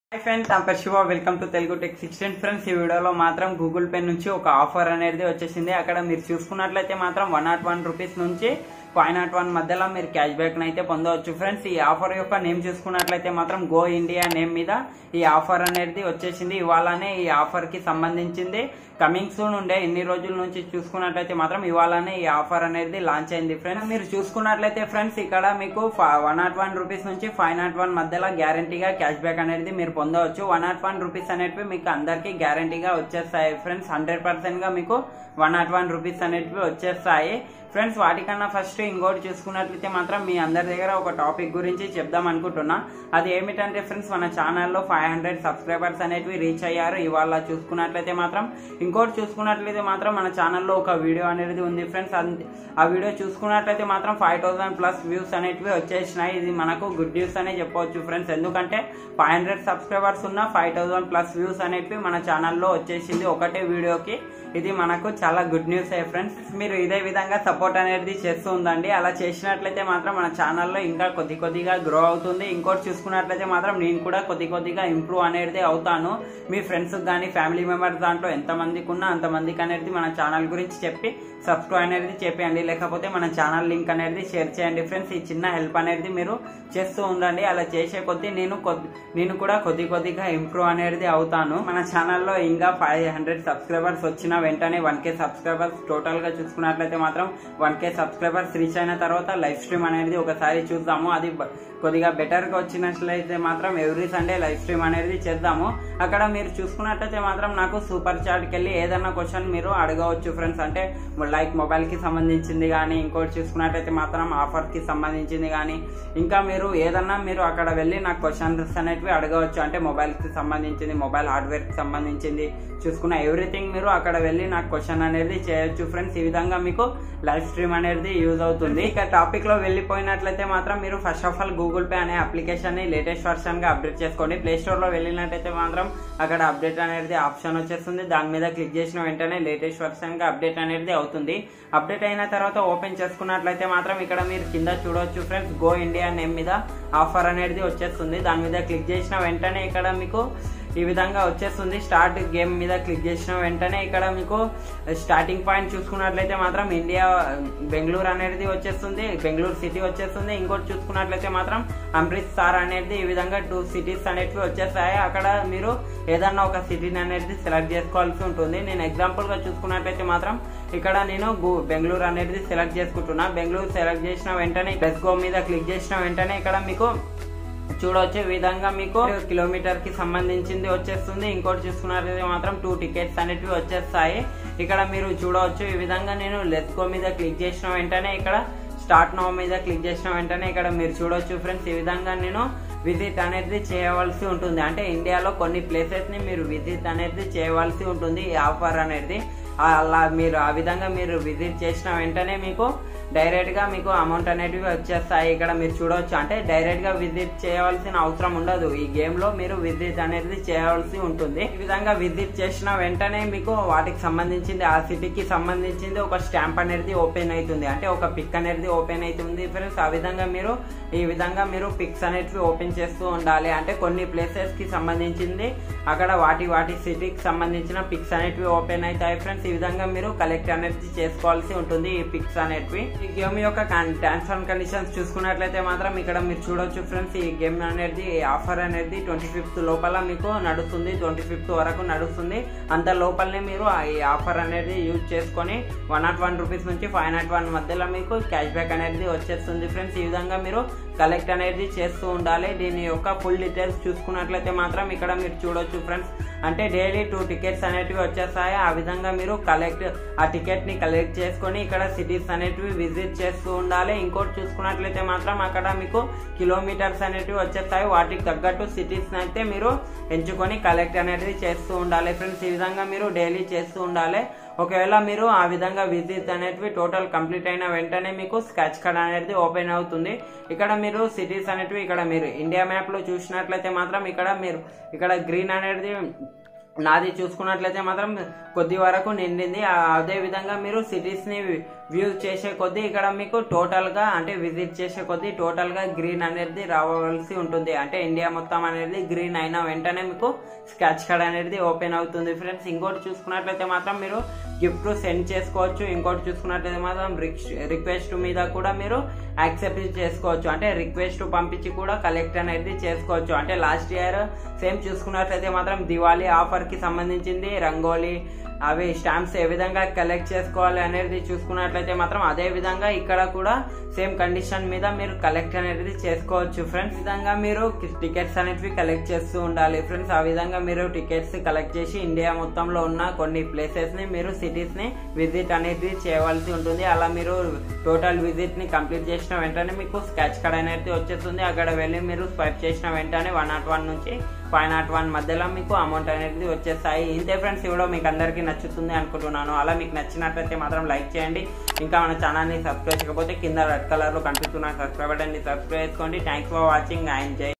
hi friends నా పేరు Shiva welcome to Telugu tech sixteen friends ఈ వీడియోలో మాత్రం గూగుల్ పే నుంచి ఒక ఆఫర్ అనేది వచ్చేసింది అక్కడ మీరు చూసుకున్నట్లయితే మాత్రం వన్ నాట్ వన్ రూపీస్ నుంచి ఫైవ్ నాట్ వన్ మధ్యలో మీరు క్యాష్ బ్యాక్ అయితే పొందవచ్చు ఫ్రెండ్స్ ఈ ఆఫర్ యొక్క నేమ్ చూసుకున్నట్లయితే మాత్రం గో ఇండియా నేమ్ మీద ఈ ఆఫర్ అనేది వచ్చేసింది ఇవాళనే ఈ ఆఫర్ కి సంబంధించింది కమింగ్ సూన్ ఉండే ఎన్ని రోజుల నుంచి చూసుకున్నట్లయితే మాత్రం ఇవాళనే ఈ ఆఫర్ అనేది లాంచ్ అయింది ఫ్రెండ్స్ మీరు చూసుకున్నట్లయితే ఫ్రెండ్స్ ఇక్కడ మీకు వన్ నాట్ వన్ రూపీస్ నుంచి ఫైవ్ నాట్ వన్ మధ్యలో గ్యారంటీగా క్యాష్ బ్యాక్ అనేది మీరు పొందవచ్చు వన్ నాట్ వన్ రూపీస్ అనేటివి మీకు అందరికీ గ్యారంటీగా వచ్చేస్తాయి ఫ్రెండ్స్ హండ్రెడ్ పర్సెంట్ గా మీకు వన్ నాట్ వన్ రూపీస్ అనేటివి వచ్చేస్తాయి ఫ్రెండ్స్ వాటికన్నా ఫస్ట్ ఇంకోటి చూసుకున్నట్లయితే మాత్రం మీ అందరి దగ్గర ఒక టాపిక్ గురించి చెప్దాం అనుకుంటున్నా అది ఏమిటంటే ఫ్రెండ్స్ మన ఛానల్లో ఫైవ్ హండ్రెడ్ సబ్స్క్రైబర్స్ అనేటివి రీచ్ అయ్యారు ఇవాళ చూసుకున్నట్లయితే మాత్రం ఇంకోటి చూసుకున్నట్లయితే మాత్రం మన ఛానల్లో ఒక వీడియో అనేది ఉంది ఫ్రెండ్స్ ఆ వీడియో చూసుకున్నట్లయితే మాత్రం ఫైవ్ థౌసండ్ ప్లస్ వ్యూస్ అనేటివి వచ్చేసినాయి ఇది మనకు గుడ్ న్యూస్ అనే చెప్పవచ్చు ఫ్రెండ్స్ ఎందుకంటే ఫైవ్ హండ్రెడ్ సబ్స్క్రైబర్స్ ఉన్న ఫైవ్ థౌసండ్ ప్లస్ వ్యూస్ అనేటివి మన ఛానల్లో వచ్చేసింది ఒకటే వీడియోకి ఇది మనకు చాలా గుడ్ న్యూస్ ఏ ఫ్రెండ్స్ మీరు ఇదే విధంగా సపోర్ట్ అనేది చేస్తూ ఉందండి అలా చేసినట్లయితే మాత్రం మన ఛానల్లో ఇంకా కొద్ది కొద్దిగా గ్రో అవుతుంది ఇంకోటి చూసుకున్నట్లయితే మాత్రం నేను కూడా కొద్ది కొద్దిగా ఇంప్రూవ్ అనేది అవుతాను మీ ఫ్రెండ్స్ కానీ ఫ్యామిలీ మెంబర్స్ దాంట్లో ఎంతమందికి ఉన్నా అంతమందికి అనేది మన ఛానల్ గురించి చెప్పి సబ్స్క్రైబ్ అనేది చెప్పండి లేకపోతే మన ఛానల్ లింక్ అనేది షేర్ చేయండి ఫ్రెండ్స్ ఈ చిన్న హెల్ప్ అనేది మీరు చేస్తూ ఉండండి అలా చేసే కొద్దీ నేను కొద్ది నేను కూడా కొద్ది కొద్దిగా ఇంప్రూవ్ అనేది అవుతాను మన ఛానల్లో ఇంకా ఫైవ్ హండ్రెడ్ సబ్స్క్రైబర్స్ వచ్చిన వెంటనే వన్ కే సబ్స్క్రైబర్స్ టోటల్ గా చూసుకున్నట్లయితే మాత్రం వన్ కే సబ్స్క్రైబర్స్ రీచ్ అయిన తర్వాత లైవ్ స్ట్రీమ్ అనేది ఒకసారి చూద్దాము అది కొద్దిగా బెటర్ గా వచ్చినట్లయితే మాత్రం ఎవ్రీ సండే లైవ్ స్ట్రీమ్ అనేది చేద్దాము అక్కడ మీరు చూసుకున్నట్లయితే మాత్రం నాకు సూపర్ చాట్కి వెళ్ళి ఏదన్నా క్వశ్చన్ మీరు అడగవచ్చు ఫ్రెండ్స్ అంటే లైక్ మొబైల్ కి సంబంధించింది కానీ ఇంకోటి చూసుకున్నట్లయితే మాత్రం ఆఫర్ కి సంబంధించింది కానీ ఇంకా మీరు ఏదన్నా మీరు అక్కడ వెళ్ళి నాకు క్వశ్చన్స్ అనేటివి అడగవచ్చు అంటే మొబైల్ కి సంబంధించింది మొబైల్ హార్డ్వేర్ కి సంబంధించింది చూసుకున్న ఎవ్రీథింగ్ మీరు అక్కడ వెళ్ళి నాకు క్వశ్చన్ అనేది చేయొచ్చు ఫ్రెండ్స్ ఈ విధంగా మీకు లైవ్ స్ట్రీమ్ అనేది యూజ్ అవుతుంది ఇక టాపిక్ లో వెళ్ళిపోయినట్లయితే మాత్రం మీరు first of all Google Pay అనే అప్లికేషన్ ని లేటెస్ట్ వర్షన్ గా అప్డేట్ చేసుకోండి ప్లే స్టోర్ లో వెళ్ళినట్టయితే మాత్రం అక్కడ అప్డేట్ అనేది ఆప్షన్ వచ్చేస్తుంది దాని మీద క్లిక్ చేసిన వెంటనే లేటెస్ట్ వర్షన్ గా అప్డేట్ అనేది అవుతుంది అప్డేట్ అయిన తర్వాత ఓపెన్ చేసుకున్నట్లయితే మాత్రం ఇక్కడ మీరు కింద చూడవచ్చు ఫ్రెండ్స్ గో ఇండియా నేమ్ మీద ఆఫర్ అనేది వచ్చేస్తుంది దాని మీద క్లిక్ చేసిన వెంటనే ఇక్కడ మీకు ఈ విధంగా వచ్చేస్తుంది స్టార్ట్ గేమ్ మీద క్లిక్ చేసిన వెంటనే ఇక్కడ మీకు స్టార్టింగ్ పాయింట్ చూసుకున్నట్లయితే మాత్రం ఇండియా బెంగళూరు అనేది వచ్చేస్తుంది బెంగళూరు సిటీ వచ్చేస్తుంది ఇంకోటి చూసుకున్నట్లయితే మాత్రం అమృత్సర్ అనేది ఈ విధంగా టూ సిటీస్ అనేటివి వచ్చేస్తాయి అక్కడ మీరు ఏదన్నా ఒక సిటీని అనేది సెలెక్ట్ చేసుకోవాల్సి ఉంటుంది నేను ఎగ్జాంపుల్ గా చూసుకున్నట్లయితే మాత్రం ఇక్కడ నేను బెంగళూరు అనేది సెలెక్ట్ చేసుకుంటున్నా బెంగళూరు సెలెక్ట్ చేసిన వెంటనే ప్లస్ గో మీద క్లిక్ చేసిన వెంటనే ఇక్కడ మీకు చూడవచ్చు ఈ విధంగా మీకు కిలోమీటర్ కి సంబంధించింది వచ్చేస్తుంది ఇంకోటి చూసుకున్నట్లయితే మాత్రం టూ టికెట్స్ అనేటివి వచ్చేస్తాయి ఇక్కడ మీరు చూడవచ్చు ఈ విధంగా నేను లెస్కో మీద క్లిక్ చేసిన వెంటనే ఇక్కడ స్టార్ట్ నో మీద క్లిక్ చేసిన వెంటనే ఇక్కడ మీరు చూడవచ్చు ఫ్రెండ్స్ ఈ విధంగా నేను విజిట్ అనేది చేయవలసి ఉంటుంది అంటే ఇండియాలో కొన్ని ప్లేసెస్ ని మీరు విజిట్ అనేది చేయవలసి ఉంటుంది ఈ ఆఫర్ అనేది అలా మీరు ఆ విధంగా మీరు విజిట్ చేసిన వెంటనే మీకు డైరెక్ట్ గా మీకు అమౌంట్ అనేటివి వచ్చేస్తాయి ఇక్కడ మీరు చూడవచ్చు అంటే డైరెక్ట్ గా విజిట్ చేయవలసిన అవసరం ఉండదు ఈ గేమ్ లో మీరు విజిట్ అనేది చేయవలసి ఉంటుంది ఈ విధంగా విజిట్ చేసిన వెంటనే మీకు వాటికి సంబంధించింది ఆ సిటీకి సంబంధించింది ఒక స్టాంప్ అనేది ఓపెన్ అవుతుంది అంటే ఒక పిక్ అనేది ఓపెన్ అవుతుంది ఫ్రెండ్స్ ఆ విధంగా మీరు ఈ విధంగా మీరు పిక్స్ అనేటివి ఓపెన్ చేస్తూ ఉండాలి అంటే కొన్ని ప్లేసెస్ కి సంబంధించింది అక్కడ వాటి వాటి సిటీకి సంబంధించిన పిక్స్ అనేటివి ఓపెన్ అవుతాయి ఫ్రెండ్స్ ఈ విధంగా మీరు కలెక్ట్ అనేది చేసుకోవాల్సి ఉంటుంది ఈ పిక్స్ అనేటివి ఈ గేమ్ యొక్క టర్మ్స్ అండ్ కండిషన్స్ చూసుకున్నట్లయితే మాత్రం ఇక్కడ మీరు చూడొచ్చు ఫ్రెండ్స్ ఈ గేమ్ అనేది ఆఫర్ అనేది ట్వంటీ ఫిఫ్త్ లోపల మీకు నడుస్తుంది ట్వంటీ ఫిఫ్త్ వరకు నడుస్తుంది అంత లోపలనే మీరు ఈ ఆఫర్ అనేది యూజ్ చేసుకొని వన్ నాట్ వన్ రూపీస్ నుంచి ఫైవ్ నాట్ వన్ మధ్యలో మీకు క్యాష్ బ్యాక్ అనేది వచ్చేస్తుంది ఫ్రెండ్స్ ఈ విధంగా మీరు కలెక్ట్ అనేది చేస్తూ ఉండాలి దీని యొక్క ఫుల్ డీటెయిల్స్ చూసుకున్నట్లయితే మాత్రం ఇక్కడ మీరు చూడొచ్చు ఫ్రెండ్స్ అంటే డైలీ టూ టికెట్స్ అనేటివి వచ్చేస్తాయి ఆ విధంగా మీరు కలెక్ట్ ఆ టికెట్ ని కలెక్ట్ చేసుకొని ఇక్కడ సిటీస్ అనేటివి విజిట్ చేస్తూ ఉండాలి ఇంకోటి చూసుకున్నట్లయితే మాత్రం అక్కడ మీకు కిలోమీటర్స్ అనేటివి వచ్చేస్తాయి వాటికి తగ్గట్టు సిటీస్ అయితే మీరు ఎంచుకొని కలెక్ట్ అనేది చేస్తూ ఉండాలి ఫ్రెండ్స్ ఈ విధంగా మీరు డైలీ చేస్తూ ఉండాలి ఒకవేళ మీరు ఆ విధంగా విజిట్ అనేటివి టోటల్ కంప్లీట్ అయిన వెంటనే మీకు స్కెచ్ కార్డ్ అనేది ఓపెన్ అవుతుంది ఇక్కడ మీరు సిటీస్ అనేటివి ఇక్కడ మీరు ఇండియా మ్యాప్ లో చూసినట్లయితే మాత్రం ఇక్కడ మీరు ఇక్కడ గ్రీన్ అనేది నాది చూసుకున్నట్లయితే మాత్రం కొద్ది వరకు నిండింది ఆ- అదే విధంగా మీరు సిటీస్ ని వ్యూ చేసే కొద్దీ ఇక్కడ మీకు టోటల్ గా అంటే విజిట్ చేసే కొద్దీ టోటల్ గా గ్రీన్ అనేది రావాల్సి ఉంటుంది అంటే ఇండియా మొత్తం అనేది గ్రీన్ అయిన వెంటనే మీకు స్కెచ్ కార్డ్ అనేది ఓపెన్ అవుతుంది ఫ్రెండ్స్ ఇంకోటి చూసుకున్నట్లయితే మాత్రం మీరు గిఫ్ట్ సెండ్ చేసుకోవచ్చు ఇంకోటి చూసుకున్నట్లయితే మాత్రం రిక్వెస్ట్ మీద కూడా మీరు యాక్సెప్ట్ చేసుకోవచ్చు అంటే రిక్వెస్ట్ పంపించి కూడా కలెక్ట్ అనేది చేసుకోవచ్చు అంటే లాస్ట్ ఇయర్ సేమ్ చూసుకున్నట్లయితే మాత్రం దివాళీ ఆఫర్ కి సంబంధించింది రంగోలీ అవి స్టాంప్స్ ఏ విధంగా కలెక్ట్ చేసుకోవాలి అనేది చూసుకున్నట్లయితే మాత్రం అదే విధంగా ఇక్కడ కూడా సేమ్ కండిషన్ మీద మీరు కలెక్ట్ అనేది చేసుకోవచ్చు ఫ్రెండ్స్ ఈ విధంగా మీరు టికెట్స్ అనేటివి కలెక్ట్ చేస్తూ ఉండాలి ఫ్రెండ్స్ ఆ విధంగా మీరు టికెట్స్ కలెక్ట్ చేసి ఇండియా మొత్తంలో ఉన్న కొన్ని ప్లేసెస్ ని మీరు సిటీస్ ని విజిట్ అనేది చేయవలసి ఉంటుంది అలా మీరు టోటల్ విజిట్ ని కంప్లీట్ చేసిన వెంటనే మీకు స్కెచ్ కార్డ్ అనేది వచ్చేస్తుంది అక్కడ వెళ్ళి మీరు స్వైప్ చేసిన వెంటనే వన్ నాట్ వన్ నుంచి ఫైవ్ నాట్ వన్ మధ్యలో మీకు అమౌంట్ అనేది వచ్చేస్తాయి ఇంతే ఫ్రెండ్స్ ఇవ్వడం మీకు అందరికీ నచ్చుతుంది అనుకుంటున్నాను అలా మీకు నచ్చినట్లయితే మాత్రం లైక్ చేయండి ఇంకా మన ఛానల్ని సబ్స్క్రైబ్ చేయకపోతే కింద రెడ్ కలర్లో కనిపిస్తున్న సబ్స్క్రైబ్ బటన్ని సబ్స్క్రైబ్ చేసుకోండి థ్యాంక్స్ ఫర్ వాచింగ్ అండ్ జై